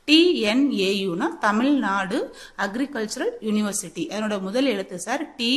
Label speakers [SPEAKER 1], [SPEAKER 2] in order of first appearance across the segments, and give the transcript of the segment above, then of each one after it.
[SPEAKER 1] டிஎன்ஏயுனா Tamil Nadu agricultural university அதனோட முதல் எழுத்து sir T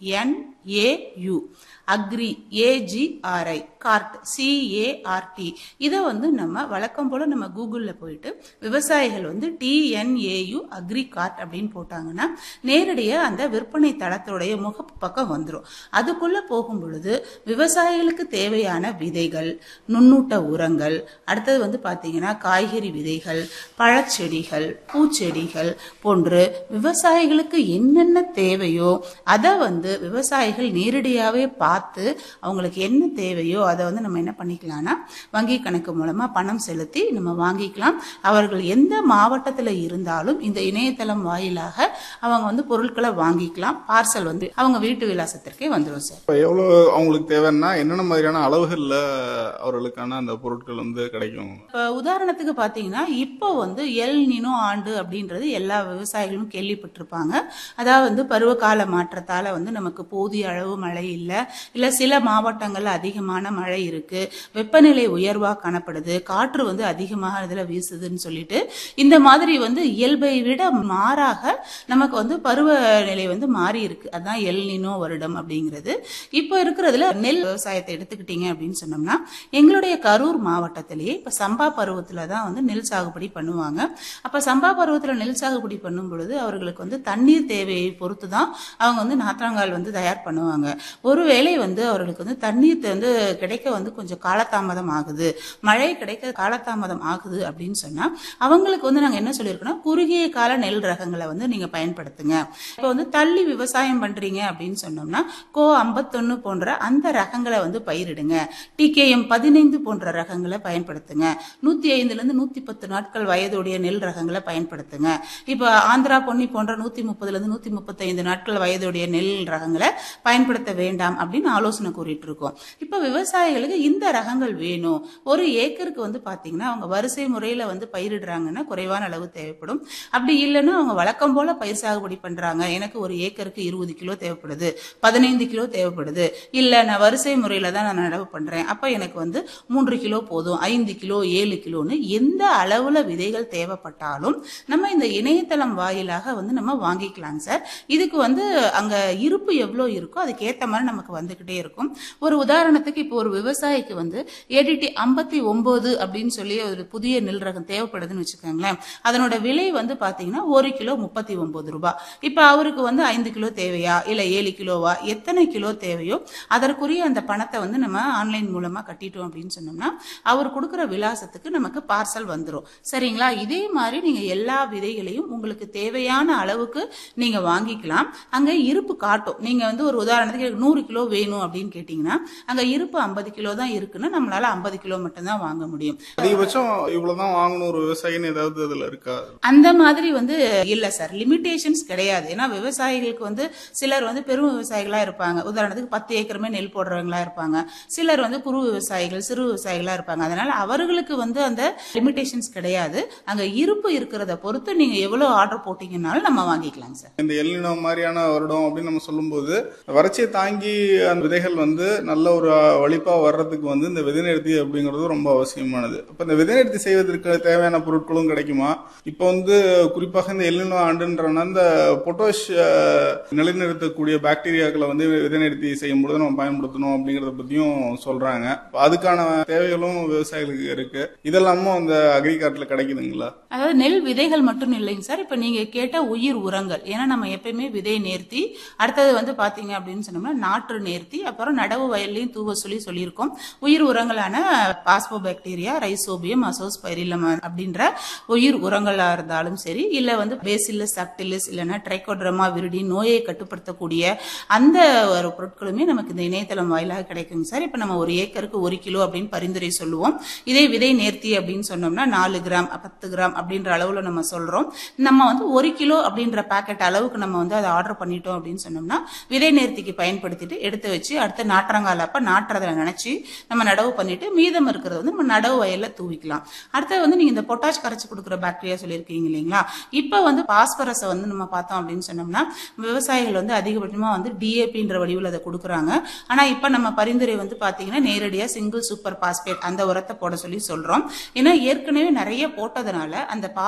[SPEAKER 1] NAU agri AGRI cart CART இதை வந்து நம்ம வழக்கம் போல நம்ம கூகுளில் போயிட்டு விவசாயிகள் வந்து டிஎன்ஏயு அக்ரி கார்ட் அப்படின்னு போட்டாங்கன்னா நேரடியாக அந்த விற்பனை தளத்துடைய முகப்பு பக்கம் வந்துடும் அதுக்குள்ள போகும் பொழுது விவசாயிகளுக்கு தேவையான விதைகள் நுண்ணூட்ட உரங்கள் அடுத்தது வந்து பார்த்தீங்கன்னா காய்கறி விதைகள் பழச்செடிகள் பூச்செடிகள் போன்று விவசாயிகளுக்கு என்னென்ன தேவையோ அதை வந்து விவசாயிகள் நேரடியாகவே பார்த்து அவங்களுக்கு என்ன தேவையோ அதை வந்து நம்ம என்ன பண்ணிக்கலாம்னா வங்கி கணக்கு மூலமா பணம் செலுத்தி நம்ம வாங்கிக்கலாம் அவர்கள் எந்த மாவட்டத்தில் இருந்தாலும் இந்த இணையதளம் வாயிலாக அவங்க வந்து பொருட்களை வாங்கிக்கலாம் பார்சல் வந்து அவங்க வீட்டு விலாசத்திற்கே வந்துடும் சார்
[SPEAKER 2] இப்போ எவ்வளோ அவங்களுக்கு தேவைன்னா என்னென்ன மாதிரியான அளவுகளில் அவர்களுக்கான அந்த பொருட்கள் வந்து கிடைக்கும்
[SPEAKER 1] இப்போ உதாரணத்துக்கு பார்த்தீங்கன்னா இப்போ வந்து எல் நினோ ஆண்டு அப்படின்றது எல்லா விவசாயிகளும் கேள்விப்பட்டிருப்பாங்க அதாவது வந்து பருவகால மாற்றத்தால் வந்து நமக்கு போதிய அளவு மழை இல்லை இல்லை சில மாவட்டங்களில் அதிகமான மழை இருக்கு வெப்பநிலை உயர்வாக காணப்படுது காற்று வந்து அதிகமாக இதில் வீசுதுன்னு சொல்லிட்டு இந்த மாதிரி வந்து இயல்பை விட மாறாக நமக்கு வந்து பருவநிலை வந்து மாறி இருக்கு அதான் எல் நினோ வருடம் அப்படிங்கிறது இப்போ இருக்கிறதுல நெல் விவசாயத்தை எடுத்துக்கிட்டீங்க அப்படின்னு சொன்னோம்னா எங்களுடைய கரூர் மாவட்டத்திலேயே இப்போ சம்பா பருவத்தில் தான் வந்து நெல் சாகுபடி பண்ணுவாங்க அப்போ சம்பா பருவத்தில் நெல் சாகுபடி பண்ணும் பொழுது அவர்களுக்கு வந்து தண்ணீர் தேவையை பொறுத்து தான் அவங்க வந்து நாற்றாங்கால் வந்து தயார் பண்ணுவாங்க ஒருவேளை வந்து அவர்களுக்கு வந்து தண்ணீர் வந்து கிடைக்க வந்து கொஞ்சம் காலதாமதம் ஆகுது மழை கிடைக்க காலதாமதம் ஆகுது அப்படின்னு சொன்னா அவங்களுக்கு வந்து நாங்க என்ன சொல்லியிருக்கோம்னா குறுகிய கால நெல் ரகங்களை வந்து நீங்க பயன்படுத்துங்க இப்போ வந்து தள்ளி விவசாயம் பண்றீங்க அப்படின்னு சொன்னோம்னா கோ ஐம்பத்தொன்னு போன்ற அந்த ரகங்களை வந்து பயிரிடுங்க டிகேஎம் பதினைந்து போன்ற ரகங்களை பயன்படுத்துங்க நூத்தி ஐந்துல இருந்து நூத்தி பத்து நாட்கள் வயதுடைய நெல் ரகங்களை பயன்படுத்துங்க இப்போ ஆந்திரா பொன்னி போன்ற நூத்தி முப்பதுல இருந்து நூத்தி முப்பத்தைந்து நாட்கள் வயதுடைய நெல் ரகங்களை பயன்படுத்த வேண்டாம் அப்படின்னு ஆலோசனை கூறிட்டு இருக்கோம் இப்போ விவசாயிகளுக்கு இந்த ரகங்கள் வேணும் ஒரு ஏக்கருக்கு வந்து பாத்தீங்கன்னா அவங்க வரிசை முறையில வந்து பயிரிடுறாங்கன்னா குறைவான அளவு தேவைப்படும் அப்படி இல்லைன்னா அவங்க வழக்கம் போல பயிர் சாகுபடி பண்றாங்க எனக்கு ஒரு ஏக்கருக்கு இருபது கிலோ தேவைப்படுது பதினைந்து கிலோ தேவைப்படுது இல்ல நான் வரிசை முறையில தான் நான் நடவு பண்றேன் அப்ப எனக்கு வந்து மூன்று கிலோ போதும் ஐந்து கிலோ ஏழு கிலோன்னு எந்த அளவுல விதைகள் தேவைப்பட்டாலும் நம்ம இந்த இணையதளம் வாயிலாக வந்து நம்ம வாங்கிக்கலாம் சார் இதுக்கு வந்து அங்க இருப்பு எவ்வளோ இருக்கோ அதுக்கு ஏத்த மாதிரி நமக்கு வந்துகிட்டே இருக்கும் ஒரு உதாரணத்துக்கு இப்போ ஒரு விவசாயிக்கு வந்து ஏடிடி ஐம்பத்தி ஒன்பது அப்படின்னு சொல்லி ஒரு புதிய நெல் ரகம் தேவைப்படுதுன்னு வச்சுக்கோங்களேன் அதனோட விலை வந்து பாத்தீங்கன்னா ஒரு கிலோ முப்பத்தி ஒன்பது ரூபாய் இப்போ அவருக்கு வந்து ஐந்து கிலோ தேவையா இல்ல ஏழு கிலோவா எத்தனை கிலோ தேவையோ அதற்குரிய அந்த பணத்தை வந்து நம்ம ஆன்லைன் மூலமா கட்டிட்டோம் அப்படின்னு சொன்னோம்னா அவர் கொடுக்குற விலாசத்துக்கு நமக்கு பார்சல் வந்துடும் சரிங்களா இதே மாதிரி நீங்க எல்லா விதைகளையும் உங்களுக்கு தேவையான அளவுக்கு நீங்க வாங்கிக்கலாம் அங்க இருப்பு காட்டும் நீங்க வந்து ஒரு உதாரணத்துக்கு எனக்கு நூறு கிலோ வேணும் அப்படின்னு கேட்டீங்கன்னா அங்க இருப்பு ஐம்பது கிலோ தான் இருக்குன்னா நம்மளால ஐம்பது கிலோ மட்டும் தான் வாங்க முடியும்
[SPEAKER 2] அதிகபட்சம் இவ்வளவுதான் வாங்கணும் ஒரு விவசாயின்னு ஏதாவது அதுல இருக்கா
[SPEAKER 1] அந்த மாதிரி வந்து இல்ல சார் லிமிடேஷன்ஸ் கிடையாது ஏன்னா விவசாயிகளுக்கு வந்து சிலர் வந்து பெரும் விவசாயிகளா இருப்பாங்க உதாரணத்துக்கு பத்து ஏக்கருமே நெல் போடுறவங்களா இருப்பாங்க சிலர் வந்து குறு விவசாயிகள் சிறு விவசாயிகளா இருப்பாங்க அதனால அவர்களுக்கு வந்து அந்த லிமிடேஷன்ஸ் கிடையாது அங்க இருப்பு இருக்கிறத பொறுத்து நீங்க எவ்வளவு ஆர்டர் போட்டீங்கன்னாலும் நம்ம வாங்கிக்கலாம் சார்
[SPEAKER 2] இந்த எல்லினோ மாதிரியான வருடம் அப்படின்னு நம்ம சொல்லும்போது வறட்சியை தாங்கி அந்த விதைகள் வந்து நல்ல ஒரு வலிப்பா வர்றதுக்கு வந்து இந்த விதை நிறுத்தி அப்படிங்கிறது ரொம்ப அவசியமானது அப்ப இந்த விதை நிறுத்தி செய்வதற்கு தேவையான பொருட்களும் கிடைக்குமா இப்போ வந்து குறிப்பாக இந்த எல்லினோ ஆண்டுன்றனா இந்த பொட்டாஷ் நிலைநிறுத்தக்கூடிய பாக்டீரியாக்களை வந்து விதை நிறுத்தி செய்யும் பொழுது நம்ம பயன்படுத்தணும் அப்படிங்கறத பத்தியும் சொல்றாங்க அப்ப அதுக்கான தேவைகளும் விவசாயிகளுக்கு இருக்கு இதெல்லாமும் அந்த அக்ரிகார்ட்ல கிடைக்குதுங்களா
[SPEAKER 1] அதாவது நெல் விதைகள் மட்டும் இல்லைங்க சார் இப்ப நீங்க கேட்ட உயிர் உரங்கள் ஏன்னா நம்ம எப்பயுமே விதை நேர்த்தி அடுத்தது வந்து பாத்தீங்க அப்படின்னு சொன்னோம்னா நாற்று நேர்த்தி அப்புறம் நடவு வயல்லையும் தூவ சொல்லி சொல்லியிருக்கோம் உயிர் உரங்களான பாஸ்போ பாக்டீரியா ரைசோபியம் அசோஸ்பைரிலம் அப்படின்ற உயிர் உரங்களா இருந்தாலும் சரி இல்ல வந்து பேசில்லஸ் சப்டிலிஸ் இல்லைன்னா ட்ரைகோட்ரமா விருடி நோயை கட்டுப்படுத்தக்கூடிய அந்த ஒரு பொருட்களுமே நமக்கு இந்த இணையதளம் வாயிலாக கிடைக்குங்க சார் இப்ப நம்ம ஒரு ஏக்கருக்கு ஒரு கிலோ அப்படின்னு பரிந்துரை சொல்லுவோம் இதே விதை நேர்த்தி அப்படின்னு சொன்னோம்னா நாலு கிராம் பத்து கிராம் அப்படின்ற அளவுல நம்ம சொல்றோம் நம்ம வந்து ஒரு கிலோ அப்படின்ற பாக்கெட் அளவுக்கு நம்ம வந்து அதை ஆர்டர் பண்ணிட்டோம் அப்படின்னு சொன்னோம்னா விதை நேர்த்திக்கு பயன்படுத்திட்டு எடுத்து வச்சு அடுத்த நாற்றங்கால அப்ப நாட்டுறதை நினைச்சு நம்ம நடவு பண்ணிட்டு மீதம் இருக்கிறத வந்து நம்ம நடவு வயல்ல தூவிக்கலாம் அடுத்தது வந்து நீங்க இந்த பொட்டாஷ் கரைச்சு கொடுக்குற பாக்டீரியா சொல்லியிருக்கீங்க இல்லைங்களா இப்ப வந்து பாஸ்பரஸை வந்து நம்ம பார்த்தோம் அப்படின்னு சொன்னோம்னா விவசாயிகள் வந்து அதிகபட்சமா வந்து டிஏபின்ற வடிவில் அதை கொடுக்குறாங்க ஆனா இப்ப நம்ம பரிந்துரை வந்து பாத்தீங்கன்னா நேரடியா சிங்கிள் சூப்பர் பாஸ்பேட் அந்த உரத்தை போட சொல்லி சொல்றோம் ஏன்னா ஏற்கனவே நிறைய போட்டதுனால அந்த